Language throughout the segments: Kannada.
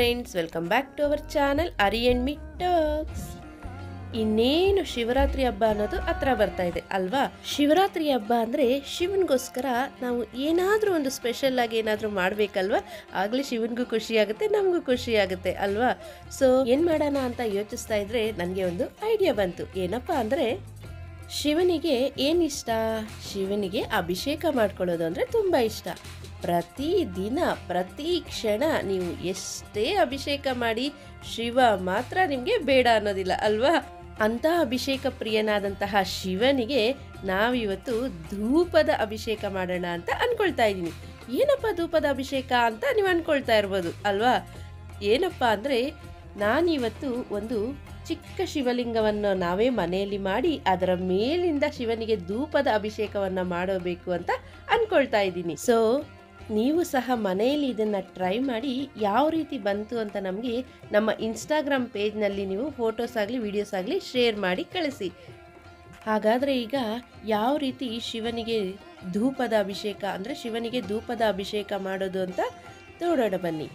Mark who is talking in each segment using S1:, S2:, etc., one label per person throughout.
S1: friends welcome back to our channel Ari and me talks ಇನ್ನೇನು ಶಿವರಾತ್ರಿ ಹಬ್ಬ ಅನ್ನೋದು ಹತ್ರ ಬರ್ತಾ ಇದೆ ಅಲ್ವಾ ಶಿವರಾತ್ರಿ ಹಬ್ಬ ಅಂದ್ರೆ ಶಿವನಿಗೋಸ್ಕರ ನಾವು ಏನಾದರೂ ಒಂದು ಸ್ಪೆಷಲ್ ಆಗಿ ಏನಾದರೂ ಮಾಡಬೇಕಲ್ವಾ ಆಗಲೇ ಶಿವನಿಗೂ ಖುಷಿ ಆಗುತ್ತೆ ನಮಗೂ ಖುಷಿ ಆಗುತ್ತೆ ಅಲ್ವಾ ಸೊ ಏನು ಮಾಡೋಣ ಅಂತ ಯೋಚಿಸ್ತಾ ಇದ್ರೆ ನನಗೆ ಒಂದು ಐಡಿಯಾ ಬಂತು ಏನಪ್ಪ ಅಂದರೆ ಶಿವನಿಗೆ ಏನು ಇಷ್ಟ ಶಿವನಿಗೆ ಅಭಿಷೇಕ ಮಾಡ್ಕೊಳ್ಳೋದು ಅಂದರೆ ತುಂಬ ಇಷ್ಟ ಪ್ರತಿ ದಿನ ಪ್ರತಿ ಕ್ಷಣ ನೀವು ಎಷ್ಟೇ ಅಭಿಷೇಕ ಮಾಡಿ ಶಿವ ಮಾತ್ರ ನಿಮಗೆ ಬೇಡ ಅನ್ನೋದಿಲ್ಲ ಅಲ್ವಾ ಅಂತ ಅಭಿಷೇಕ ಪ್ರಿಯನಾದಂತಹ ಶಿವನಿಗೆ ನಾವಿವತ್ತು ಧೂಪದ ಅಭಿಷೇಕ ಮಾಡೋಣ ಅಂತ ಅನ್ಕೊಳ್ತಾ ಇದ್ದೀನಿ ಏನಪ್ಪ ಧೂಪದ ಅಭಿಷೇಕ ಅಂತ ನೀವು ಅನ್ಕೊಳ್ತಾ ಇರ್ಬೋದು ಅಲ್ವಾ ಏನಪ್ಪ ಅಂದರೆ ನಾನಿವತ್ತು ಒಂದು ಚಿಕ್ಕ ಶಿವಲಿಂಗವನ್ನು ನಾವೇ ಮನೆಯಲ್ಲಿ ಮಾಡಿ ಅದರ ಮೇಲಿಂದ ಶಿವನಿಗೆ ಧೂಪದ ಅಭಿಷೇಕವನ್ನು ಮಾಡಬೇಕು ಅಂತ ಅನ್ಕೊಳ್ತಾ ಇದ್ದೀನಿ ಸೊ ನೀವು ಸಹ ಮನೆಯಲ್ಲಿ ಇದನ್ನು ಟ್ರೈ ಮಾಡಿ ಯಾವ ರೀತಿ ಬಂತು ಅಂತ ನಮಗೆ ನಮ್ಮ ಇನ್ಸ್ಟಾಗ್ರಾಮ್ ಪೇಜ್ನಲ್ಲಿ ನೀವು ಫೋಟೋಸ್ ಆಗಲಿ ವಿಡಿಯೋಸ್ ಆಗಲಿ ಶೇರ್ ಮಾಡಿ ಕಳಿಸಿ ಹಾಗಾದರೆ ಈಗ ಯಾವ ರೀತಿ ಶಿವನಿಗೆ ಧೂಪದ ಅಭಿಷೇಕ ಅಂದರೆ ಶಿವನಿಗೆ ಧೂಪದ ಅಭಿಷೇಕ ಮಾಡೋದು ಅಂತ ನೋಡೋಣ ಬನ್ನಿ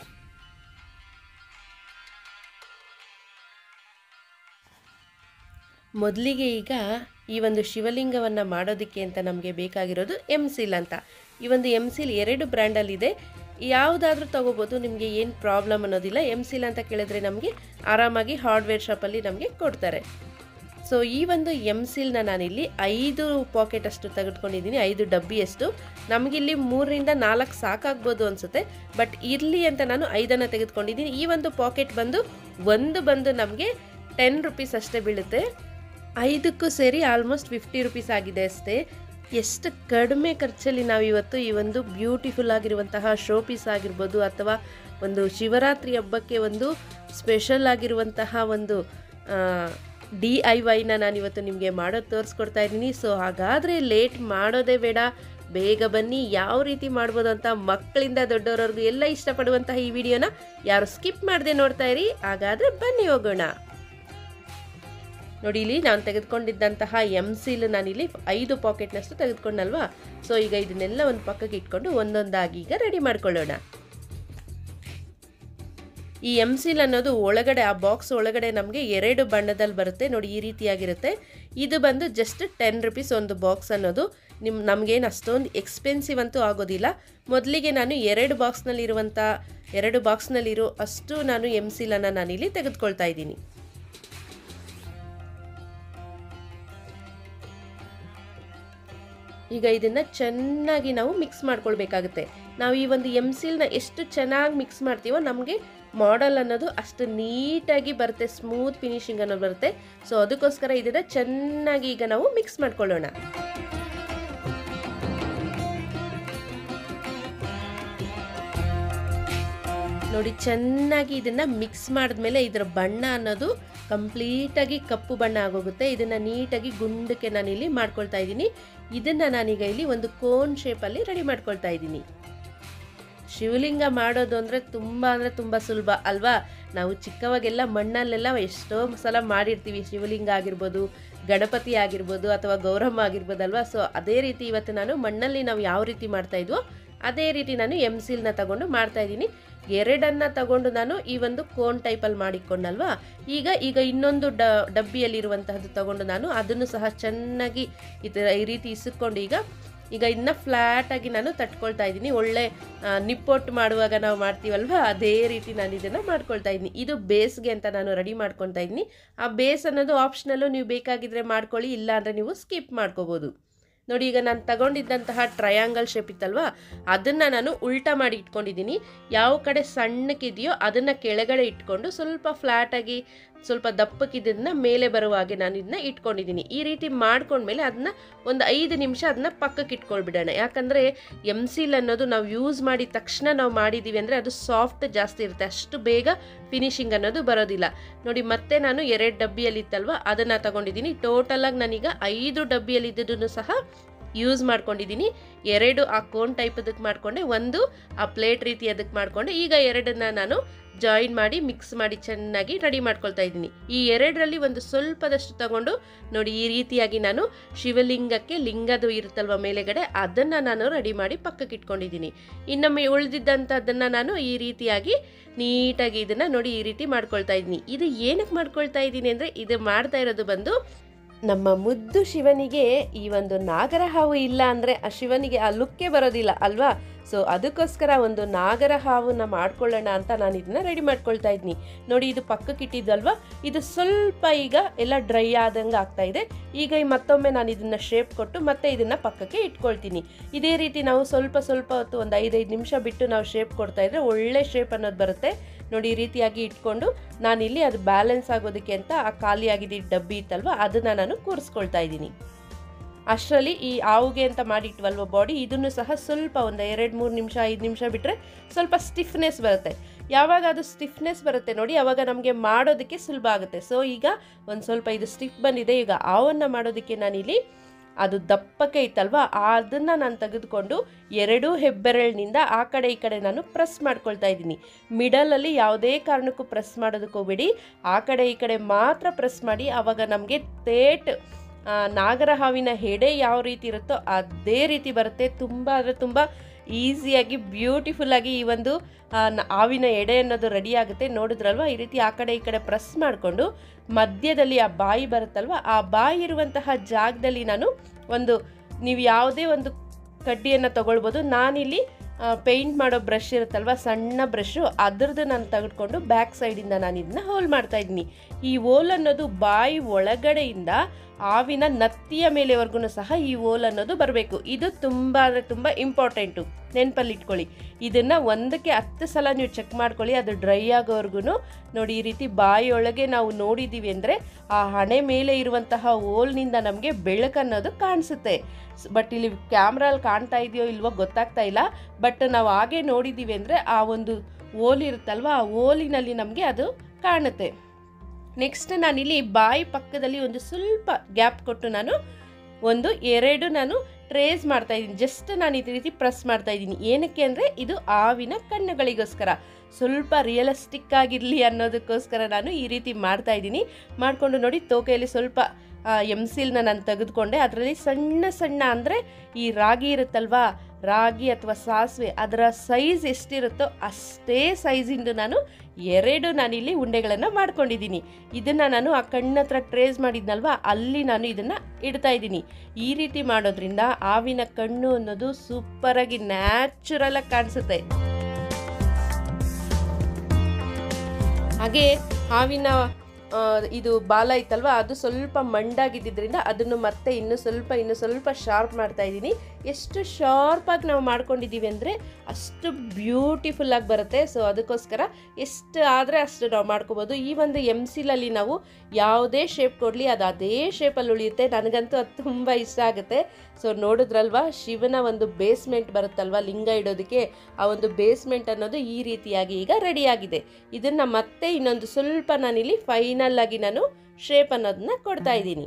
S1: ಮೊದಲಿಗೆ ಈಗ ಈ ಒಂದು ಶಿವಲಿಂಗವನ್ನು ಮಾಡೋದಕ್ಕೆ ಅಂತ ನಮಗೆ ಬೇಕಾಗಿರೋದು ಎಮ್ ಸಿಲ್ ಅಂತ ಈ ಒಂದು ಎಮ್ ಸಿಲ್ ಎರಡು ಬ್ರ್ಯಾಂಡಲ್ಲಿದೆ ಯಾವುದಾದ್ರೂ ತೊಗೋಬೋದು ನಿಮಗೆ ಏನು ಪ್ರಾಬ್ಲಮ್ ಅನ್ನೋದಿಲ್ಲ ಎಮ್ ಸಿಲ್ ಅಂತ ಕೇಳಿದ್ರೆ ನಮಗೆ ಆರಾಮಾಗಿ ಹಾರ್ಡ್ವೇರ್ ಶಾಪಲ್ಲಿ ನಮಗೆ ಕೊಡ್ತಾರೆ ಸೊ ಈ ಒಂದು ಎಮ್ ಸಿಲ್ನ ನಾನಿಲ್ಲಿ ಐದು ಪಾಕೆಟ್ ಅಷ್ಟು ತೆಗೆದುಕೊಂಡಿದ್ದೀನಿ ಐದು ಡಬ್ಬಿಯಷ್ಟು ನಮಗಿಲ್ಲಿ ಮೂರರಿಂದ ನಾಲ್ಕು ಸಾಕಾಗ್ಬೋದು ಅನಿಸುತ್ತೆ ಬಟ್ ಇರಲಿ ಅಂತ ನಾನು ಐದನ್ನು ತೆಗೆದುಕೊಂಡಿದ್ದೀನಿ ಈ ಒಂದು ಪಾಕೆಟ್ ಬಂದು ಒಂದು ಬಂದು ನಮಗೆ ಟೆನ್ ರುಪೀಸ್ ಅಷ್ಟೇ ಬೀಳುತ್ತೆ ಐದಕ್ಕೂ ಸೇರಿ ಆಲ್ಮೋಸ್ಟ್ ಫಿಫ್ಟಿ ರುಪೀಸ್ ಆಗಿದೆ ಅಷ್ಟೇ ಎಷ್ಟು ಕಡಿಮೆ ಖರ್ಚಲ್ಲಿ ನಾವು ಇವತ್ತು ಈ ಒಂದು ಬ್ಯೂಟಿಫುಲ್ ಆಗಿರುವಂತಹ ಶೋ ಪೀಸ್ ಆಗಿರ್ಬೋದು ಅಥವಾ ಒಂದು ಶಿವರಾತ್ರಿ ಹಬ್ಬಕ್ಕೆ ಒಂದು ಸ್ಪೆಷಲ್ ಆಗಿರುವಂತಹ ಒಂದು ಡಿ ಐ ವೈನ ನಾನಿವತ್ತು ನಿಮಗೆ ಮಾಡೋದು ತೋರಿಸ್ಕೊಡ್ತಾ ಇದ್ದೀನಿ ಸೊ ಹಾಗಾದರೆ ಲೇಟ್ ಮಾಡೋದೇ ಬೇಡ ಬೇಗ ಬನ್ನಿ ಯಾವ ರೀತಿ ಮಾಡ್ಬೋದು ಅಂತ ಮಕ್ಕಳಿಂದ ದೊಡ್ಡವರವರೆಗೂ ಎಲ್ಲ ಇಷ್ಟಪಡುವಂತಹ ಈ ವಿಡಿಯೋನ ಯಾರು ಸ್ಕಿಪ್ ಮಾಡದೆ ನೋಡ್ತಾ ಇರಿ ಹಾಗಾದರೆ ಬನ್ನಿ ಹೋಗೋಣ ನೋಡಿ ಇಲ್ಲಿ ನಾನು ತೆಗೆದುಕೊಂಡಿದ್ದಂತಹ ಎಮ್ ಸಿಲ್ ನಾನಿಲ್ಲಿ ಐದು ಪಾಕೆಟ್ನಷ್ಟು ತೆಗೆದುಕೊಂಡಲ್ವಾ ಸೊ ಈಗ ಇದನ್ನೆಲ್ಲ ಒಂದು ಪಕ್ಕಕ್ಕೆ ಇಟ್ಕೊಂಡು ಒಂದೊಂದಾಗಿ ಈಗ ರೆಡಿ ಮಾಡ್ಕೊಳ್ಳೋಣ ಈ ಎಮ್ ಸಿಲ್ ಅನ್ನೋದು ಒಳಗಡೆ ಆ ಬಾಕ್ಸ್ ಒಳಗಡೆ ನಮಗೆ ಎರಡು ಬಣ್ಣದಲ್ಲಿ ಬರುತ್ತೆ ನೋಡಿ ಈ ರೀತಿಯಾಗಿರುತ್ತೆ ಇದು ಬಂದು ಜಸ್ಟ್ ಟೆನ್ ರುಪೀಸ್ ಒಂದು ಬಾಕ್ಸ್ ಅನ್ನೋದು ನಿಮ್ಮ ನಮಗೇನು ಅಷ್ಟೊಂದು ಎಕ್ಸ್ಪೆನ್ಸಿವ್ ಅಂತೂ ಆಗೋದಿಲ್ಲ ಮೊದಲಿಗೆ ನಾನು ಎರಡು ಬಾಕ್ಸ್ನಲ್ಲಿರುವಂಥ ಎರಡು ಬಾಕ್ಸ್ನಲ್ಲಿರೋ ಅಷ್ಟು ನಾನು ಎಮ್ ಸಿಲನ್ನು ನಾನಿಲ್ಲಿ ತೆಗೆದುಕೊಳ್ತಾ ಇದ್ದೀನಿ ಈಗ ಇದನ್ನು ಚೆನ್ನಾಗಿ ನಾವು ಮಿಕ್ಸ್ ಮಾಡ್ಕೊಳ್ಬೇಕಾಗುತ್ತೆ ನಾವು ಈ ಒಂದು ಎಮ್ ಸಿಲ್ನ ಎಷ್ಟು ಚೆನ್ನಾಗಿ ಮಿಕ್ಸ್ ಮಾಡ್ತೀವೋ ನಮಗೆ ಮಾಡೆಲ್ ಅನ್ನೋದು ಅಷ್ಟು ನೀಟಾಗಿ ಬರುತ್ತೆ ಸ್ಮೂತ್ ಫಿನಿಶಿಂಗ್ ಅನ್ನೋದು ಬರುತ್ತೆ ಸೊ ಅದಕ್ಕೋಸ್ಕರ ಇದನ್ನು ಚೆನ್ನಾಗಿ ಈಗ ನಾವು ಮಿಕ್ಸ್ ಮಾಡ್ಕೊಳ್ಳೋಣ ನೋಡಿ ಚೆನ್ನಾಗಿ ಇದನ್ನು ಮಿಕ್ಸ್ ಮಾಡಿದ್ಮೇಲೆ ಇದರ ಬಣ್ಣ ಅನ್ನೋದು ಕಂಪ್ಲೀಟಾಗಿ ಕಪ್ಪು ಬಣ್ಣ ಆಗೋಗುತ್ತೆ ಇದನ್ನು ನೀಟಾಗಿ ಗುಂಡಕ್ಕೆ ನಾನಿಲ್ಲಿ ಮಾಡ್ಕೊಳ್ತಾ ಇದ್ದೀನಿ ಇದನ್ನು ನಾನೀಗ ಇಲ್ಲಿ ಒಂದು ಕೋನ್ ಶೇಪಲ್ಲಿ ರೆಡಿ ಮಾಡ್ಕೊಳ್ತಾ ಇದ್ದೀನಿ ಶಿವಲಿಂಗ ಮಾಡೋದು ಅಂದರೆ ತುಂಬ ಅಂದರೆ ತುಂಬ ಸುಲಭ ಅಲ್ವಾ ನಾವು ಚಿಕ್ಕವಾಗೆಲ್ಲ ಮಣ್ಣಲ್ಲೆಲ್ಲ ಎಷ್ಟೋ ಸಲ ಮಾಡಿರ್ತೀವಿ ಶಿವಲಿಂಗ ಆಗಿರ್ಬೋದು ಗಣಪತಿ ಆಗಿರ್ಬೋದು ಅಥವಾ ಗೌರಮ್ಮ ಆಗಿರ್ಬೋದು ಅಲ್ವಾ ಸೊ ಅದೇ ರೀತಿ ಇವತ್ತು ನಾನು ಮಣ್ಣಲ್ಲಿ ನಾವು ಯಾವ ರೀತಿ ಮಾಡ್ತಾ ಇದ್ವೋ ಅದೇ ರೀತಿ ನಾನು ಎಮ್ ಸಿಲ್ನ ತಗೊಂಡು ಮಾಡ್ತಾ ಇದ್ದೀನಿ ಎರಡನ್ನ ತಗೊಂಡು ನಾನು ಈ ಒಂದು ಕೋನ್ ಟೈಪಲ್ಲಿ ಮಾಡಿಕೊಂಡಲ್ವಾ ಈಗ ಈಗ ಇನ್ನೊಂದು ಡ ಡಬ್ಬಿಯಲ್ಲಿರುವಂತಹದ್ದು ತಗೊಂಡು ನಾನು ಅದನ್ನು ಸಹ ಚೆನ್ನಾಗಿ ಈ ಥರ ಈ ರೀತಿ ಇಸುಕೊಂಡು ಈಗ ಈಗ ಇನ್ನು ಫ್ಲ್ಯಾಟಾಗಿ ನಾನು ತಟ್ಕೊಳ್ತಾ ಇದ್ದೀನಿ ಒಳ್ಳೆ ನಿಪ್ಪೊಟ್ಟು ಮಾಡುವಾಗ ನಾವು ಮಾಡ್ತೀವಲ್ವ ಅದೇ ರೀತಿ ನಾನು ಇದನ್ನು ಮಾಡ್ಕೊಳ್ತಾ ಇದ್ದೀನಿ ಇದು ಬೇಸ್ಗೆ ಅಂತ ನಾನು ರೆಡಿ ಮಾಡ್ಕೊಳ್ತಾ ಇದ್ದೀನಿ ಆ ಬೇಸ್ ಅನ್ನೋದು ಆಪ್ಷನಲ್ಲು ನೀವು ಬೇಕಾಗಿದ್ದರೆ ಮಾಡ್ಕೊಳ್ಳಿ ಇಲ್ಲ ಅಂದರೆ ನೀವು ಸ್ಕಿಪ್ ಮಾಡ್ಕೋಬೋದು ನೋಡಿ ಈಗ ನಾನು ತಗೊಂಡಿದ್ದಂತಹ ಟ್ರಯಾಂಗಲ್ ಶೇಪ್ ಇತ್ತಲ್ವಾ ಅದನ್ನು ನಾನು ಉಲ್ಟಾ ಮಾಡಿ ಇಟ್ಕೊಂಡಿದ್ದೀನಿ ಯಾವ ಕಡೆ ಸಣ್ಣಕ್ಕಿದೆಯೋ ಅದನ್ನು ಕೆಳಗಡೆ ಇಟ್ಕೊಂಡು ಸ್ವಲ್ಪ ಫ್ಲ್ಯಾಟಾಗಿ ಸ್ವಲ್ಪ ದಪ್ಪಕ್ಕಿದ್ದನ್ನ ಮೇಲೆ ಬರುವ ಹಾಗೆ ನಾನು ಇದನ್ನ ಇಟ್ಕೊಂಡಿದ್ದೀನಿ ಈ ರೀತಿ ಮಾಡ್ಕೊಂಡ್ಮೇಲೆ ಅದನ್ನ ಒಂದು ಐದು ನಿಮಿಷ ಅದನ್ನ ಪಕ್ಕಕ್ಕೆ ಇಟ್ಕೊಳ್ಬಿಡೋಣ ಯಾಕಂದರೆ ಎಮ್ ಸಿಲ್ ಅನ್ನೋದು ನಾವು ಯೂಸ್ ಮಾಡಿದ ತಕ್ಷಣ ನಾವು ಮಾಡಿದ್ದೀವಿ ಅಂದರೆ ಅದು ಸಾಫ್ಟ್ ಜಾಸ್ತಿ ಇರುತ್ತೆ ಅಷ್ಟು ಬೇಗ ಫಿನಿಶಿಂಗ್ ಅನ್ನೋದು ಬರೋದಿಲ್ಲ ನೋಡಿ ಮತ್ತೆ ನಾನು ಎರಡು ಡಬ್ಬಿಯಲ್ಲಿ ಇತ್ತಲ್ವ ಅದನ್ನು ತಗೊಂಡಿದ್ದೀನಿ ಟೋಟಲಾಗಿ ನಾನೀಗ ಐದು ಡಬ್ಬಿಯಲ್ಲಿ ಇದ್ದದನ್ನು ಸಹ ಯೂಸ್ ಮಾಡ್ಕೊಂಡಿದ್ದೀನಿ ಎರಡು ಆ ಕೋನ್ ಟೈಪ್ ಅದಕ್ಕೆ ಮಾಡಿಕೊಂಡೆ ಒಂದು ಆ ಪ್ಲೇಟ್ ರೀತಿ ಅದಕ್ಕೆ ಮಾಡಿಕೊಂಡೆ ಈಗ ಎರಡನ್ನ ನಾನು ಜಾಯಿನ್ ಮಾಡಿ ಮಿಕ್ಸ್ ಮಾಡಿ ಚೆನ್ನಾಗಿ ರೆಡಿ ಮಾಡ್ಕೊಳ್ತಾ ಇದ್ದೀನಿ ಈ ಎರಡರಲ್ಲಿ ಒಂದು ಸ್ವಲ್ಪದಷ್ಟು ತಗೊಂಡು ನೋಡಿ ಈ ರೀತಿಯಾಗಿ ನಾನು ಶಿವಲಿಂಗಕ್ಕೆ ಲಿಂಗದು ಇರುತ್ತಲ್ವ ಮೇಲೆಗಡೆ ಅದನ್ನು ನಾನು ರೆಡಿ ಮಾಡಿ ಪಕ್ಕಕ್ಕೆ ಇಟ್ಕೊಂಡಿದ್ದೀನಿ ಇನ್ನೊಮ್ಮೆ ಉಳಿದಿದ್ದಂಥದ್ದನ್ನು ನಾನು ಈ ರೀತಿಯಾಗಿ ನೀಟಾಗಿ ಇದನ್ನು ನೋಡಿ ಈ ರೀತಿ ಮಾಡ್ಕೊಳ್ತಾ ಇದ್ದೀನಿ ಇದು ಏನಕ್ಕೆ ಮಾಡ್ಕೊಳ್ತಾ ಇದ್ದೀನಿ ಅಂದರೆ ಇದು ಮಾಡ್ತಾ ಇರೋದು ಬಂದು ನಮ್ಮ ಮುದ್ದು ಶಿವನಿಗೆ ಈ ಒಂದು ನಾಗರ ಹಾವು ಇಲ್ಲ ಅಂದರೆ ಆ ಶಿವನಿಗೆ ಆ ಲುಕ್ಕೇ ಬರೋದಿಲ್ಲ ಅಲ್ವಾ ಸೊ ಅದಕ್ಕೋಸ್ಕರ ಒಂದು ನಾಗರ ಹಾವನ್ನ ಮಾಡ್ಕೊಳ್ಳೋಣ ಅಂತ ನಾನು ಇದನ್ನ ರೆಡಿ ಮಾಡ್ಕೊಳ್ತಾ ಇದ್ದೀನಿ ನೋಡಿ ಇದು ಪಕ್ಕಕ್ಕೆ ಇಟ್ಟಿದ್ದಲ್ವಾ ಇದು ಸ್ವಲ್ಪ ಈಗ ಎಲ್ಲ ಡ್ರೈ ಆದಂಗೆ ಆಗ್ತಾ ಇದೆ ಈಗ ಈ ಮತ್ತೊಮ್ಮೆ ನಾನು ಇದನ್ನ ಶೇಪ್ ಕೊಟ್ಟು ಮತ್ತೆ ಇದನ್ನ ಪಕ್ಕಕ್ಕೆ ಇಟ್ಕೊಳ್ತೀನಿ ಇದೇ ರೀತಿ ನಾವು ಸ್ವಲ್ಪ ಸ್ವಲ್ಪ ಹೊತ್ತು ಒಂದು ಐದೈದು ನಿಮಿಷ ಬಿಟ್ಟು ನಾವು ಶೇಪ್ ಕೊಡ್ತಾ ಇದ್ರೆ ಒಳ್ಳೆ ಶೇಪ್ ಅನ್ನೋದು ಬರುತ್ತೆ ನೋಡಿ ಈ ರೀತಿಯಾಗಿ ಇಟ್ಕೊಂಡು ನಾನಿಲ್ಲಿ ಅದು ಬ್ಯಾಲೆನ್ಸ್ ಆಗೋದಕ್ಕೆ ಅಂತ ಆ ಖಾಲಿಯಾಗಿದ್ದ ಈ ಡಬ್ಬಿ ಇತ್ತಲ್ವ ಅದನ್ನು ನಾನು ಕೂರಿಸ್ಕೊಳ್ತಾ ಇದ್ದೀನಿ ಅಷ್ಟರಲ್ಲಿ ಈ ಆವುಗೆ ಅಂತ ಮಾಡಿಟ್ವಲ್ವ ಬಾಡಿ ಇದನ್ನು ಸಹ ಸ್ವಲ್ಪ ಒಂದು ಎರಡು ಮೂರು ನಿಮಿಷ ಐದು ನಿಮಿಷ ಬಿಟ್ಟರೆ ಸ್ವಲ್ಪ ಸ್ಟಿಫ್ನೆಸ್ ಬರುತ್ತೆ ಯಾವಾಗ ಅದು ಸ್ಟಿಫ್ನೆಸ್ ಬರುತ್ತೆ ನೋಡಿ ಆವಾಗ ನಮಗೆ ಮಾಡೋದಕ್ಕೆ ಸುಲಭ ಆಗುತ್ತೆ ಸೊ ಈಗ ಒಂದು ಸ್ವಲ್ಪ ಇದು ಸ್ಟಿಫ್ ಬಂದಿದೆ ಈಗ ಆವನ್ನು ಮಾಡೋದಕ್ಕೆ ನಾನಿಲ್ಲಿ ಅದು ದಪ್ಪಕ್ಕೆ ಇತ್ತಲ್ವ ಅದನ್ನು ನಾನು ತೆಗೆದುಕೊಂಡು ಎರಡೂ ಹೆಬ್ಬೆರಳಿನಿಂದ ಆ ಕಡೆ ಈ ಕಡೆ ನಾನು ಪ್ರೆಸ್ ಮಾಡ್ಕೊಳ್ತಾ ಇದ್ದೀನಿ ಮಿಡಲಲ್ಲಿ ಯಾವುದೇ ಕಾರಣಕ್ಕೂ ಪ್ರೆಸ್ ಮಾಡೋದಕ್ಕೆ ಹೋಗ್ಬೇಡಿ ಆ ಕಡೆ ಈ ಕಡೆ ಮಾತ್ರ ಪ್ರೆಸ್ ಮಾಡಿ ಆವಾಗ ನಮಗೆ ತೇಟ್ ಆ, ನಾಗರ ಹಾವಿನ ಹೆಡೆ ಯಾವ ರೀತಿ ಇರುತ್ತೋ ಅದೇ ರೀತಿ ಬರುತ್ತೆ ತುಂಬ ಅಂದರೆ ತುಂಬ ಈಸಿಯಾಗಿ ಬ್ಯೂಟಿಫುಲ್ಲಾಗಿ ಈ ಒಂದು ಆ, ನ- ಹಾವಿನ ಎಡೆ ಅನ್ನೋದು ರೆಡಿ ಆಗುತ್ತೆ ನೋಡಿದ್ರಲ್ವ ಈ ರೀತಿ ಆ ಕಡೆ ಈ ಕಡೆ ಪ್ರೆಸ್ ಮಾಡಿಕೊಂಡು ಮಧ್ಯದಲ್ಲಿ ಆ ಬಾಯಿ ಬರುತ್ತಲ್ವ ಆ ಬಾಯಿ ಇರುವಂತಹ ಜಾಗದಲ್ಲಿ ನಾನು ಒಂದು ನೀವು ಯಾವುದೇ ಒಂದು ಕಡ್ಡಿಯನ್ನು ತಗೊಳ್ಬೋದು ನಾನಿಲ್ಲಿ ಪೇಂಟ್ ಮಾಡೋ ಬ್ರಷ್ ಇರುತ್ತಲ್ವ ಸಣ್ಣ ಬ್ರಷು ಅದರದ್ದು ನಾನು ತೆಗೆದುಕೊಂಡು ಬ್ಯಾಕ್ ಸೈಡಿಂದ ನಾನು ಇದನ್ನ ಹೋಲ್ ಮಾಡ್ತಾ ಇದ್ದೀನಿ ಈ ಓಲ್ ಅನ್ನೋದು ಬಾಯಿ ಒಳಗಡೆಯಿಂದ ಹಾವಿನ ನತ್ತಿಯ ಮೇಲೆವರೆಗೂ ಸಹ ಈ ಓಲ್ ಅನ್ನೋದು ಬರಬೇಕು ಇದು ತುಂಬ ಅಂದರೆ ತುಂಬ ಇಂಪಾರ್ಟೆಂಟು ನೆನಪಲ್ಲಿ ಇಟ್ಕೊಳ್ಳಿ ಇದನ್ನು ಒಂದಕ್ಕೆ ಹತ್ತು ಸಲ ನೀವು ಚೆಕ್ ಮಾಡ್ಕೊಳ್ಳಿ ಅದು ಡ್ರೈ ಆಗೋವರೆಗೂ ನೋಡಿ ಈ ರೀತಿ ಬಾಯಿಯೊಳಗೆ ನಾವು ನೋಡಿದ್ದೀವಿ ಅಂದರೆ ಆ ಹಣೆ ಮೇಲೆ ಇರುವಂತಹ ಓಲ್ನಿಂದ ನಮಗೆ ಬೆಳಕು ಅನ್ನೋದು ಕಾಣಿಸುತ್ತೆ ಬಟ್ ಇಲ್ಲಿ ಕ್ಯಾಮ್ರಲ್ಲಿ ಕಾಣ್ತಾ ಇದೆಯೋ ಇಲ್ವೋ ಗೊತ್ತಾಗ್ತಾ ಇಲ್ಲ ಬಟ್ ನಾವು ಹಾಗೆ ನೋಡಿದ್ದೀವಿ ಅಂದರೆ ಆ ಒಂದು ಓಲ್ ಇರುತ್ತಲ್ವ ಆ ಓಲಿನಲ್ಲಿ ನಮಗೆ ಅದು ಕಾಣುತ್ತೆ ನೆಕ್ಸ್ಟ್ ನಾನಿಲ್ಲಿ ಬಾಯಿ ಪಕ್ಕದಲ್ಲಿ ಒಂದು ಸ್ವಲ್ಪ ಗ್ಯಾಪ್ ಕೊಟ್ಟು ನಾನು ಒಂದು ಎರಡು ನಾನು ಟ್ರೇಸ್ ಮಾಡ್ತಾ ಇದ್ದೀನಿ ಜಸ್ಟ್ ನಾನು ಇದೇ ರೀತಿ ಪ್ರೆಸ್ ಮಾಡ್ತಾ ಇದ್ದೀನಿ ಏನಕ್ಕೆ ಅಂದರೆ ಇದು ಆವಿನ ಕಣ್ಣುಗಳಿಗೋಸ್ಕರ ಸ್ವಲ್ಪ ರಿಯಲಿಸ್ಟಿಕ್ ಆಗಿರಲಿ ಅನ್ನೋದಕ್ಕೋಸ್ಕರ ನಾನು ಈ ರೀತಿ ಮಾಡ್ತಾ ಇದ್ದೀನಿ ಮಾಡಿಕೊಂಡು ನೋಡಿ ತೋಕೆಯಲ್ಲಿ ಸ್ವಲ್ಪ ಎಮ್ಸಿಲ್ನ ನಾನು ತೆಗೆದುಕೊಂಡೆ ಅದರಲ್ಲಿ ಸಣ್ಣ ಸಣ್ಣ ಅಂದರೆ ಈ ರಾಗಿ ಇರುತ್ತಲ್ವಾ ರಾಗಿ ಅಥವಾ ಸಾಸಿವೆ ಅದರ ಸೈಜ್ ಎಷ್ಟಿರುತ್ತೋ ಅಷ್ಟೇ ಸೈಜಿಂದು ನಾನು ಎರಡು ನಾನಿಲ್ಲಿ ಉಂಡೆಗಳನ್ನು ಮಾಡ್ಕೊಂಡಿದ್ದೀನಿ ಇದನ್ನು ನಾನು ಆ ಕಣ್ಣತ್ರ ಟ್ರೇಸ್ ಮಾಡಿದ್ನಲ್ವಾ ಅಲ್ಲಿ ನಾನು ಇದನ್ನು ಇಡ್ತಾ ಇದ್ದೀನಿ ಈ ರೀತಿ ಮಾಡೋದ್ರಿಂದ ಹಾವಿನ ಕಣ್ಣು ಅನ್ನೋದು ಸೂಪರಾಗಿ ನ್ಯಾಚುರಲಾಗಿ ಕಾಣಿಸುತ್ತೆ ಹಾಗೆ ಹಾವಿನ ಆ, ಇದು ಬಾಲ ಇತ್ತಲ್ವ ಅದು ಸ್ವಲ್ಪ ಮಂಡಾಗಿದ್ದರಿಂದ ಅದನ್ನು ಮತ್ತೆ ಇನ್ನು ಸ್ವಲ್ಪ ಇನ್ನು ಸ್ವಲ್ಪ ಶಾರ್ಪ್ ಮಾಡ್ತಾ ಇದ್ದೀನಿ ಎಷ್ಟು ಶಾರ್ಪಾಗಿ ನಾವು ಮಾಡ್ಕೊಂಡಿದ್ದೀವಿ ಅಂದರೆ ಅಷ್ಟು ಬ್ಯೂಟಿಫುಲ್ಲಾಗಿ ಬರುತ್ತೆ ಸೊ ಅದಕ್ಕೋಸ್ಕರ ಎಷ್ಟು ಆದರೆ ಅಷ್ಟು ನಾವು ಮಾಡ್ಕೋಬೋದು ಈ ಒಂದು ಎಮ್ಸಿಲಲ್ಲಿ ನಾವು ಯಾವುದೇ ಶೇಪ್ ಕೊಡಲಿ ಅದು ಅದೇ ಶೇಪಲ್ಲಿ ಉಳಿಯುತ್ತೆ ನನಗಂತೂ ಅದು ತುಂಬ ಇಷ್ಟ ಆಗುತ್ತೆ ಸೊ ನೋಡಿದ್ರಲ್ವಾ ಶಿವನ ಒಂದು ಬೇಸ್ಮೆಂಟ್ ಬರುತ್ತಲ್ವ ಲಿಂಗ ಇಡೋದಕ್ಕೆ ಆ ಒಂದು ಬೇಸ್ಮೆಂಟ್ ಅನ್ನೋದು ಈ ರೀತಿಯಾಗಿ ಈಗ ರೆಡಿಯಾಗಿದೆ ಇದನ್ನು ಮತ್ತೆ ಇನ್ನೊಂದು ಸ್ವಲ್ಪ ನಾನಿಲ್ಲಿ ಫೈನಲ್ ಆಗಿ ನಾನು ಶೇಪ್ ಅನ್ನೋದನ್ನ ಕೊಡ್ತಾ ಇದ್ದೀನಿ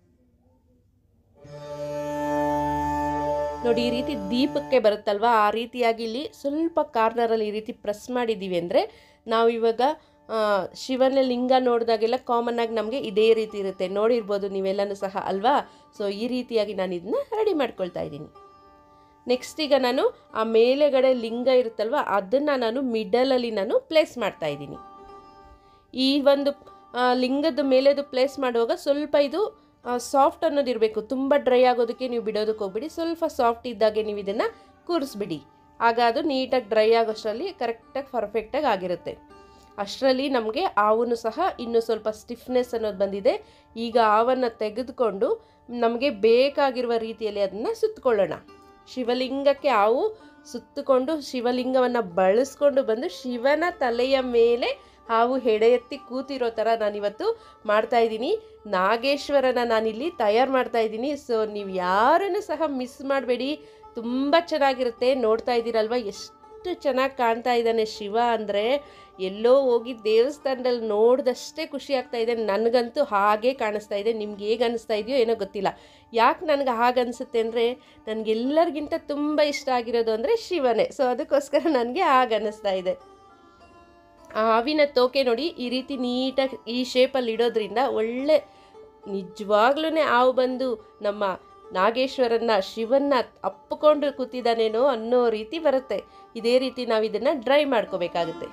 S1: ನೋಡಿ ಈ ರೀತಿ ದೀಪಕ್ಕೆ ಬರುತ್ತಲ್ವಾ ಆ ರೀತಿಯಾಗಿ ಇಲ್ಲಿ ಸ್ವಲ್ಪ ಕಾರ್ನರಲ್ಲಿ ಈ ರೀತಿ ಪ್ರೆಸ್ ಮಾಡಿದ್ದೀವಿ ಅಂದರೆ ನಾವು ಇವಾಗ ಆ, ಶಿವನ ಲಿಂಗ ನೋಡಿದಾಗೆಲ್ಲ ಕಾಮನ್ ಆಗಿ ನಮಗೆ ಇದೇ ರೀತಿ ಇರುತ್ತೆ ನೋಡಿರ್ಬೋದು ನೀವೆಲ್ಲನೂ ಸಹ ಅಲ್ವಾ ಸೊ ಈ ರೀತಿಯಾಗಿ ನಾನು ಇದನ್ನ ರೆಡಿ ಮಾಡ್ಕೊಳ್ತಾ ಇದ್ದೀನಿ ನೆಕ್ಸ್ಟ್ ಈಗ ನಾನು ಆ ಮೇಲೆಗಡೆ ಲಿಂಗ ಇರುತ್ತಲ್ವ ಅದನ್ನು ನಾನು ಮಿಡಲಲ್ಲಿ ನಾನು ಪ್ಲೇಸ್ ಮಾಡ್ತಾ ಇದ್ದೀನಿ ಈ ಒಂದು ಆ, ಲಿಂಗದ ಮೇಲೆದು ಪ್ಲೇಸ್ ಮಾಡುವಾಗ ಸ್ವಲ್ಪ ಇದು ಸಾಫ್ಟ್ ಅನ್ನೋದು ಇರಬೇಕು ತುಂಬ ಡ್ರೈ ಆಗೋದಕ್ಕೆ ನೀವು ಬಿಡೋದಕ್ಕೆ ಹೋಗ್ಬಿಡಿ ಸ್ವಲ್ಪ ಸಾಫ್ಟ್ ಇದ್ದಾಗೆ ನೀವು ಇದನ್ನು ಕೂರಿಸ್ಬಿಡಿ ಆಗ ಅದು ನೀಟಾಗಿ ಡ್ರೈ ಆಗೋಷ್ಟರಲ್ಲಿ ಕರೆಕ್ಟಾಗಿ ಪರ್ಫೆಕ್ಟಾಗಿ ಆಗಿರುತ್ತೆ ಅಷ್ಟರಲ್ಲಿ ನಮಗೆ ಆವನ್ನು ಸಹ ಇನ್ನೂ ಸ್ವಲ್ಪ ಸ್ಟಿಫ್ನೆಸ್ ಅನ್ನೋದು ಬಂದಿದೆ ಈಗ ಆವನ್ನು ತೆಗೆದುಕೊಂಡು ನಮಗೆ ಬೇಕಾಗಿರುವ ರೀತಿಯಲ್ಲಿ ಅದನ್ನು ಸುತ್ತಕೊಳ್ಳೋಣ ಶಿವಲಿಂಗಕ್ಕೆ ಹಾವು ಸುತ್ತಕೊಂಡು ಶಿವಲಿಂಗವನ್ನು ಬಳಸ್ಕೊಂಡು ಬಂದು ಶಿವನ ತಲೆಯ ಮೇಲೆ ಹಾವು ಹೆಡೆ ಎತ್ತಿ ಕೂತಿರೋ ಥರ ನಾನಿವತ್ತು ಮಾಡ್ತಾ ಇದ್ದೀನಿ ನಾಗೇಶ್ವರನ ನಾನಿಲ್ಲಿ ತಯಾರು ಮಾಡ್ತಾ ಇದ್ದೀನಿ ಸೊ ನೀವು ಯಾರನ್ನು ಸಹ ಮಿಸ್ ಮಾಡಬೇಡಿ ತುಂಬ ಚೆನ್ನಾಗಿರುತ್ತೆ ನೋಡ್ತಾ ಇದ್ದೀರಲ್ವ ಎಷ್ಟು ಎಷ್ಟು ಚೆನ್ನಾಗಿ ಕಾಣ್ತಾ ಇದ್ದಾನೆ ಶಿವ ಅಂದರೆ ಎಲ್ಲೋ ಹೋಗಿ ದೇವಸ್ಥಾನದಲ್ಲಿ ನೋಡಿದಷ್ಟೇ ಖುಷಿ ಆಗ್ತಾ ಇದೆ ನನಗಂತೂ ಹಾಗೆ ಕಾಣಿಸ್ತಾ ಇದೆ ನಿಮ್ಗೆ ಹೇಗೆ ಅನಿಸ್ತಾ ಇದೆಯೋ ಏನೋ ಗೊತ್ತಿಲ್ಲ ಯಾಕೆ ನನಗೆ ಹಾಗೆ ಅನಿಸುತ್ತೆ ಅಂದರೆ ನನಗೆಲ್ಲರಿಗಿಂತ ತುಂಬ ಇಷ್ಟ ಆಗಿರೋದು ಅಂದರೆ ಶಿವನೇ ಸೊ ಅದಕ್ಕೋಸ್ಕರ ನನಗೆ ಹಾಗೆ ಅನ್ನಿಸ್ತಾ ಇದೆ ಆ ಹಾವಿನ ತೋಕೆ ನೋಡಿ ಈ ರೀತಿ ನೀಟಾಗಿ ಈ ಶೇಪಲ್ಲಿ ಇಡೋದ್ರಿಂದ ಒಳ್ಳೆ ನಿಜವಾಗ್ಲೂ ಹಾವು ಬಂದು ನಮ್ಮ ನಾಗೇಶ್ವರನ್ನ ಶಿವನ್ನ ಅಪ್ಪಿಕೊಂಡು ಕೂತಿದ್ದಾನೇನೋ ಅನ್ನೋ ರೀತಿ ಬರುತ್ತೆ ಇದೇ ರೀತಿ ನಾವು ಇದನ್ನು ಡ್ರೈ ಮಾಡ್ಕೋಬೇಕಾಗುತ್ತೆ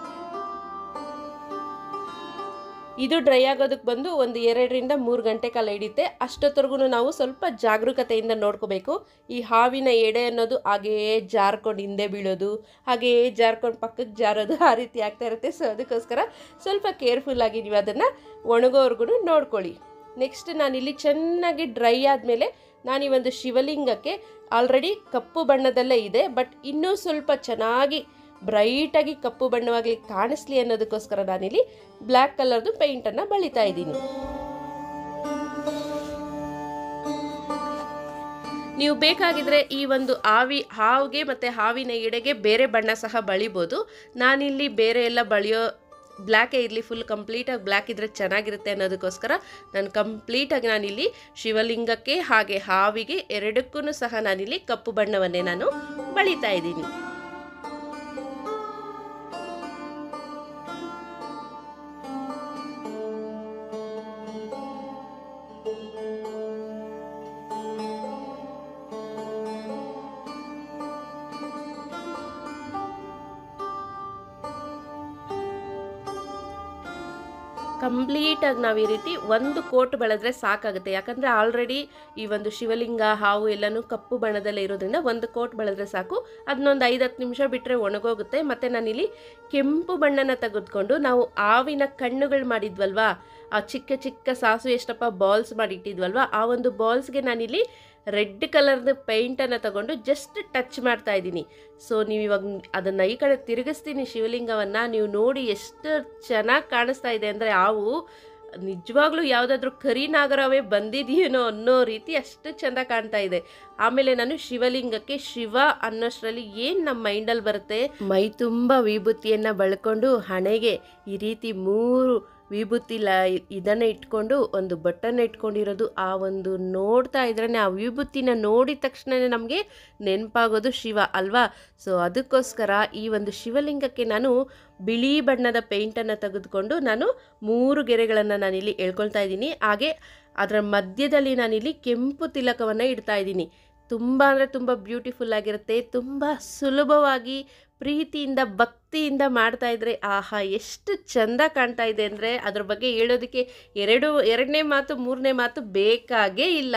S1: ಇದು ಡ್ರೈ ಆಗೋದಕ್ಕೆ ಬಂದು ಒಂದು ಎರಡರಿಂದ ಮೂರು ಗಂಟೆ ಕಾಲ ಹಿಡಿಯುತ್ತೆ ಅಷ್ಟೊತ್ತರೆಗೂ ನಾವು ಸ್ವಲ್ಪ ಜಾಗರೂಕತೆಯಿಂದ ನೋಡ್ಕೋಬೇಕು ಈ ಹಾವಿನ ಎಡೆ ಅನ್ನೋದು ಹಾಗೆಯೇ ಜಾರ್ಕೊಂಡು ಹಿಂದೆ ಬೀಳೋದು ಹಾಗೆಯೇ ಜಾರ್ಕೊಂಡು ಪಕ್ಕಕ್ಕೆ ಜಾರೋದು ಆ ರೀತಿ ಆಗ್ತಾ ಇರುತ್ತೆ ಸೊ ಅದಕ್ಕೋಸ್ಕರ ಸ್ವಲ್ಪ ಕೇರ್ಫುಲ್ಲಾಗಿ ನೀವು ಅದನ್ನು ಒಣಗೋವರೆಗೂ ನೋಡ್ಕೊಳ್ಳಿ ನೆಕ್ಸ್ಟ್ ನಾನಿಲ್ಲಿ ಚೆನ್ನಾಗಿ ಡ್ರೈ ಆದಮೇಲೆ ನಾನು ಈ ಒಂದು ಶಿವಲಿಂಗಕ್ಕೆ ಆಲ್ರೆಡಿ ಕಪ್ಪು ಬಣ್ಣದಲ್ಲೇ ಇದೆ ಬಟ್ ಇನ್ನೂ ಸ್ವಲ್ಪ ಚೆನ್ನಾಗಿ ಬ್ರೈಟಾಗಿ ಕಪ್ಪು ಬಣ್ಣವಾಗಿ ಕಾಣಿಸ್ಲಿ ಅನ್ನೋದಕ್ಕೋಸ್ಕರ ನಾನಿಲ್ಲಿ ಬ್ಲ್ಯಾಕ್ ಕಲರ್ದು ಪೇಂಟನ್ನು ಬಳಿತಾ ಇದ್ದೀನಿ ನೀವು ಬೇಕಾಗಿದ್ರೆ ಈ ಒಂದು ಹಾವಿ ಹಾವಿಗೆ ಮತ್ತು ಹಾವಿನ ಎಡೆಗೆ ಬೇರೆ ಬಣ್ಣ ಸಹ ಬಳಿಬೋದು ನಾನಿಲ್ಲಿ ಬೇರೆ ಎಲ್ಲ ಬಳಿಯೋ ಬ್ಲ್ಯಾಕೇ ಇರಲಿ ಫುಲ್ ಕಂಪ್ಲೀಟಾಗಿ ಬ್ಲ್ಯಾಕ್ ಇದ್ದರೆ ಚೆನ್ನಾಗಿರುತ್ತೆ ಅನ್ನೋದಕ್ಕೋಸ್ಕರ ನಾನು ಕಂಪ್ಲೀಟಾಗಿ ನಾನಿಲ್ಲಿ ಶಿವಲಿಂಗಕ್ಕೆ ಹಾಗೆ ಹಾವಿಗೆ ಎರಡಕ್ಕೂ ಸಹ ನಾನಿಲ್ಲಿ ಕಪ್ಪು ಬಣ್ಣವನ್ನೇ ನಾನು ಬಳಿತಾ ಇದ್ದೀನಿ ಕಂಪ್ಲೀಟಾಗಿ ನಾವು ಈ ರೀತಿ ಒಂದು ಕೋಟ್ ಬೆಳೆದ್ರೆ ಸಾಕಾಗುತ್ತೆ ಯಾಕಂದರೆ ಆಲ್ರೆಡಿ ಈ ಒಂದು ಶಿವಲಿಂಗ ಹಾವು ಎಲ್ಲನೂ ಕಪ್ಪು ಬಣ್ಣದಲ್ಲೇ ಇರೋದ್ರಿಂದ ಒಂದು ಕೋಟ್ ಬೆಳೆದ್ರೆ ಸಾಕು ಅದನ್ನೊಂದು ಐದು ಹತ್ತು ನಿಮಿಷ ಬಿಟ್ಟರೆ ಒಣಗೋಗುತ್ತೆ ಮತ್ತು ನಾನಿಲ್ಲಿ ಕೆಂಪು ಬಣ್ಣನ ತೆಗೆದುಕೊಂಡು ನಾವು ಹಾವಿನ ಕಣ್ಣುಗಳು ಮಾಡಿದ್ವಲ್ವಾ ಆ ಚಿಕ್ಕ ಚಿಕ್ಕ ಸಾಸು ಎಷ್ಟಪ್ಪ ಬಾಲ್ಸ್ ಮಾಡಿ ಇಟ್ಟಿದ್ವಲ್ವಾ ಆ ಒಂದು ಬಾಲ್ಸ್ಗೆ ನಾನಿಲ್ಲಿ ರೆಡ್ ಕಲರ್ದು ಪೇಂಟನ್ನು ತಗೊಂಡು ಜಸ್ಟ್ ಟಚ್ ಮಾಡ್ತಾ ಇದ್ದೀನಿ ಸೊ ನೀವು ಇವಾಗ ಅದನ್ನು ಈ ಕಡೆ ತಿರುಗಿಸ್ತೀನಿ ಶಿವಲಿಂಗವನ್ನು ನೀವು ನೋಡಿ ಎಷ್ಟು ಚೆನ್ನಾಗಿ ಕಾಣಿಸ್ತಾ ಇದೆ ಅಂದರೆ ಹಾವು ನಿಜವಾಗ್ಲೂ ಯಾವುದಾದ್ರೂ ಕರಿನಾಗರವೇ ಬಂದಿದೆಯೇನೋ ಅನ್ನೋ ರೀತಿ ಅಷ್ಟು ಚೆಂದ ಕಾಣ್ತಾ ಇದೆ ಆಮೇಲೆ ನಾನು ಶಿವಲಿಂಗಕ್ಕೆ ಶಿವ ಅನ್ನೋಷ್ಟರಲ್ಲಿ ಏನು ನಮ್ಮ ಮೈಂಡಲ್ಲಿ ಬರುತ್ತೆ ಮೈ ತುಂಬ ವಿಭೂತಿಯನ್ನು ಬಳ್ಕೊಂಡು ಹಣೆಗೆ ಈ ರೀತಿ ಮೂರು ವಿಭೂತಿ ಲ ಇದನ್ನು ಇಟ್ಕೊಂಡು ಒಂದು ಬಟನ್ ಇಟ್ಕೊಂಡಿರೋದು ಆ ಒಂದು ನೋಡ್ತಾ ಇದ್ರೇ ಆ ವಿಭೂತಿನ ನೋಡಿದ ತಕ್ಷಣ ನಮಗೆ ನೆನಪಾಗೋದು ಶಿವ ಅಲ್ವಾ ಸೊ ಅದಕ್ಕೋಸ್ಕರ ಈ ಒಂದು ಶಿವಲಿಂಗಕ್ಕೆ ನಾನು ಬಿಳಿ ಬಣ್ಣದ ಪೇಂಟನ್ನು ತೆಗೆದುಕೊಂಡು ನಾನು ಮೂರು ಗೆರೆಗಳನ್ನು ನಾನಿಲ್ಲಿ ಎಳ್ಕೊಳ್ತಾ ಇದ್ದೀನಿ ಹಾಗೆ ಅದರ ಮಧ್ಯದಲ್ಲಿ ನಾನಿಲ್ಲಿ ಕೆಂಪು ತಿಲಕವನ್ನು ಇಡ್ತಾ ಇದ್ದೀನಿ ತುಂಬ ಅಂದರೆ ತುಂಬ ಬ್ಯೂಟಿಫುಲ್ ಆಗಿರುತ್ತೆ ತುಂಬ ಸುಲಭವಾಗಿ ಪ್ರೀತಿಯಿಂದ ಭಕ್ತಿಯಿಂದ ಮಾಡ್ತಾ ಇದ್ರೆ ಆಹಾ ಎಷ್ಟು ಚಂದ ಕಾಣ್ತಾ ಇದೆ ಅಂದರೆ ಅದ್ರ ಬಗ್ಗೆ ಹೇಳೋದಕ್ಕೆ ಎರಡು ಎರಡನೇ ಮಾತು ಮೂರನೇ ಮಾತು ಬೇಕಾಗೇ ಇಲ್ಲ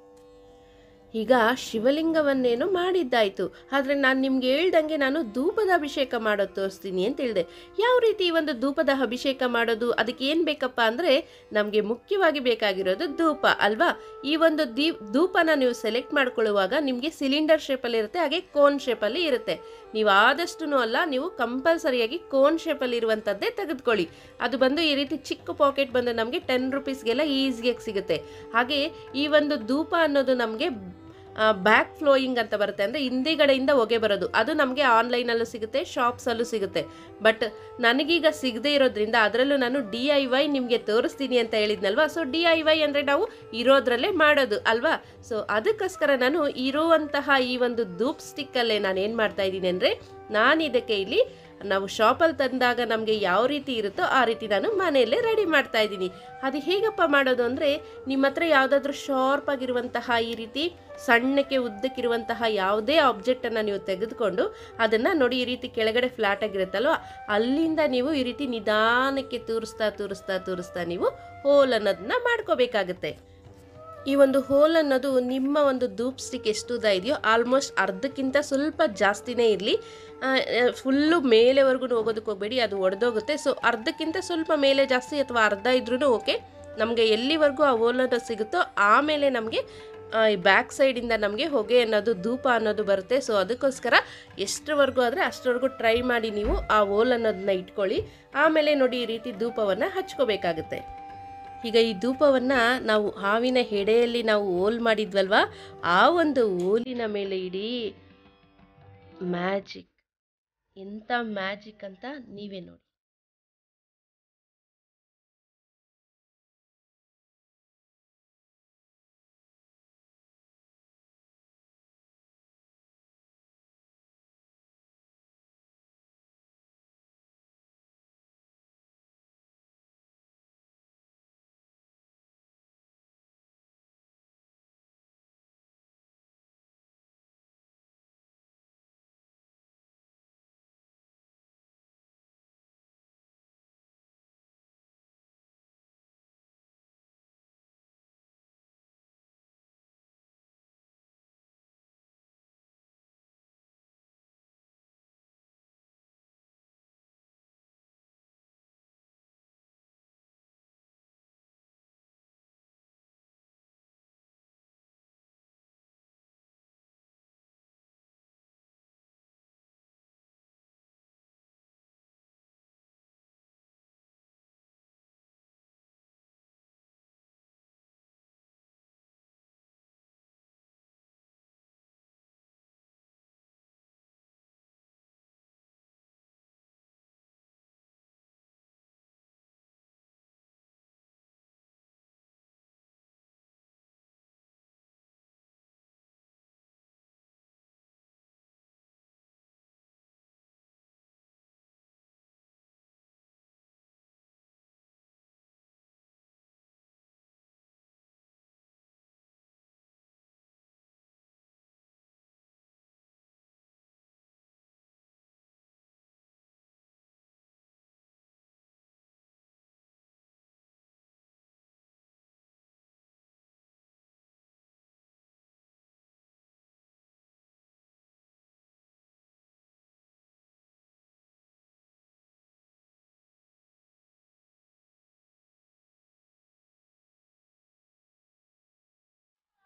S1: ಈಗ ಶಿವಲಿಂಗವನ್ನೇನು ಮಾಡಿದ್ದಾಯಿತು ಆದರೆ ನಾನು ನಿಮ್ಗೆ ಹೇಳ್ದಂಗೆ ನಾನು ಧೂಪದ ಅಭಿಷೇಕ ಮಾಡೋದು ತೋರಿಸ್ತೀನಿ ಅಂತ ಹೇಳಿದೆ ಯಾವ ರೀತಿ ಈ ಒಂದು ಧೂಪದ ಅಭಿಷೇಕ ಮಾಡೋದು ಅದಕ್ಕೆ ಏನು ಬೇಕಪ್ಪ ಅಂದರೆ ನಮಗೆ ಮುಖ್ಯವಾಗಿ ಬೇಕಾಗಿರೋದು ಧೂಪ ಅಲ್ವಾ ಈ ಒಂದು ದೀ ಧೂಪನ ನೀವು ಸೆಲೆಕ್ಟ್ ಮಾಡ್ಕೊಳ್ಳುವಾಗ ನಿಮಗೆ ಸಿಲಿಂಡರ್ ಶೇಪಲ್ಲಿ ಇರುತ್ತೆ ಹಾಗೆ ಕೋನ್ ಶೇಪಲ್ಲಿ ಇರುತ್ತೆ ನೀವು ಆದಷ್ಟು ಅಲ್ಲ ನೀವು ಕಂಪಲ್ಸರಿಯಾಗಿ ಕೋನ್ ಶೇಪಲ್ಲಿ ಇರುವಂಥದ್ದೇ ತೆಗೆದುಕೊಳ್ಳಿ ಅದು ಬಂದು ಈ ರೀತಿ ಚಿಕ್ಕ ಪಾಕೆಟ್ ಬಂದು ನಮಗೆ ಟೆನ್ ರುಪೀಸ್ಗೆಲ್ಲ ಈಸಿಯಾಗಿ ಸಿಗುತ್ತೆ ಹಾಗೆ ಈ ಒಂದು ಧೂಪ ಅನ್ನೋದು ನಮಗೆ ಬ್ಯಾಕ್ ಫ್ಲೋಯಿಂಗ್ ಅಂತ ಬರುತ್ತೆ ಅಂದರೆ ಹಿಂದೆಗಡೆಯಿಂದ ಹೊಗೆ ಬರೋದು ಅದು ನಮಗೆ ಆನ್ಲೈನಲ್ಲೂ ಸಿಗುತ್ತೆ ಶಾಪ್ಸಲ್ಲೂ ಸಿಗುತ್ತೆ ಬಟ್ ನನಗೀಗ ಸಿಗದೇ ಇರೋದ್ರಿಂದ ಅದರಲ್ಲೂ ನಾನು ಡಿ ಐ ವೈ ನಿಮಗೆ ತೋರಿಸ್ತೀನಿ ಅಂತ ಹೇಳಿದ್ನಲ್ವಾ ಸೊ ಡಿ ಐ ವೈ ಅಂದರೆ ನಾವು ಇರೋದ್ರಲ್ಲೇ ಮಾಡೋದು ಅಲ್ವಾ ಸೊ ಅದಕ್ಕೋಸ್ಕರ ನಾನು ಇರುವಂತಹ ಈ ಒಂದು ಧೂಪ್ ಸ್ಟಿಕ್ಕಲ್ಲೇ ನಾನು ಏನು ಮಾಡ್ತಾ ಇದ್ದೀನಿ ಅಂದರೆ ನಾನು ಇದಕ್ಕೆ ಇಲ್ಲಿ ನಾವು ಶಾಪಲ್ಲಿ ತಂದಾಗ ನಮಗೆ ಯಾವ ರೀತಿ ಇರುತ್ತೋ ಆ ರೀತಿ ನಾನು ಮನೆಯಲ್ಲೇ ರೆಡಿ ಮಾಡ್ತಾ ಇದ್ದೀನಿ ಅದು ಹೇಗಪ್ಪ ಮಾಡೋದು ಅಂದರೆ ನಿಮ್ಮ ಹತ್ರ ಯಾವುದಾದ್ರೂ ಶಾರ್ಪ್ ಆಗಿರುವಂತಹ ಈ ರೀತಿ ಸಣ್ಣಕ್ಕೆ ಉದ್ದಕ್ಕಿರುವಂತಹ ಯಾವುದೇ ಆಬ್ಜೆಕ್ಟನ್ನು ನೀವು ತೆಗೆದುಕೊಂಡು ಅದನ್ನು ನೋಡಿ ಈ ರೀತಿ ಕೆಳಗಡೆ ಫ್ಲಾಟ್ ಆಗಿರುತ್ತಲ್ವ ಅಲ್ಲಿಂದ ನೀವು ಈ ರೀತಿ ನಿಧಾನಕ್ಕೆ ತೂರಿಸ್ತಾ ತೂರಿಸ್ತಾ ತೂರಿಸ್ತಾ ನೀವು ಹೋಲ್ ಅನ್ನೋದನ್ನ ಮಾಡ್ಕೋಬೇಕಾಗತ್ತೆ ಈ ಒಂದು ಹೋಲ್ ಅನ್ನೋದು ನಿಮ್ಮ ಒಂದು ಧೂಪ್ ಸ್ಟಿಕ್ ಎಷ್ಟು ಉದ್ದ ಇದೆಯೋ ಆಲ್ಮೋಸ್ಟ್ ಅರ್ಧಕ್ಕಿಂತ ಸ್ವಲ್ಪ ಜಾಸ್ತಿನೇ ಇರಲಿ ಫುಲ್ಲು ಮೇಲೆವರೆಗೂ ಹೋಗೋದಕ್ಕೆ ಹೋಗಬೇಡಿ ಅದು ಒಡೆದೋಗುತ್ತೆ ಸೊ ಅರ್ಧಕ್ಕಿಂತ ಸ್ವಲ್ಪ ಮೇಲೆ ಜಾಸ್ತಿ ಅಥವಾ ಅರ್ಧ ಇದ್ರೂ ಓಕೆ ನಮಗೆ ಎಲ್ಲಿವರೆಗೂ ಆ ಹೋಲ್ ಅನ್ನೋದು ಸಿಗುತ್ತೋ ಆಮೇಲೆ ನಮಗೆ ಈ ಬ್ಯಾಕ್ ಸೈಡಿಂದ ನಮಗೆ ಹೊಗೆ ಅನ್ನೋದು ಧೂಪ ಅನ್ನೋದು ಬರುತ್ತೆ ಸೊ ಅದಕ್ಕೋಸ್ಕರ ಎಷ್ಟರವರೆಗೂ ಆದರೆ ಅಷ್ಟರವರೆಗೂ ಟ್ರೈ ಮಾಡಿ ನೀವು ಆ ಓಲ್ ಅನ್ನೋದನ್ನ ಇಟ್ಕೊಳ್ಳಿ ಆಮೇಲೆ ನೋಡಿ ಈ ರೀತಿ ಧೂಪವನ್ನು ಹಚ್ಕೋಬೇಕಾಗುತ್ತೆ ಈಗ ಈ ಧೂಪವನ್ನು ನಾವು ಹಾವಿನ ಹೆಡೆಯಲ್ಲಿ ನಾವು ಓಲ್ ಮಾಡಿದ್ವಲ್ವಾ ಆ ಒಂದು ಓಲಿನ ಮೇಲೆ ಇಡೀ ಮ್ಯಾಜಿಕ್ ಎಂಥ ಮ್ಯಾಜಿಕ್ ಅಂತ ನೀವೇ ನೋಡಿ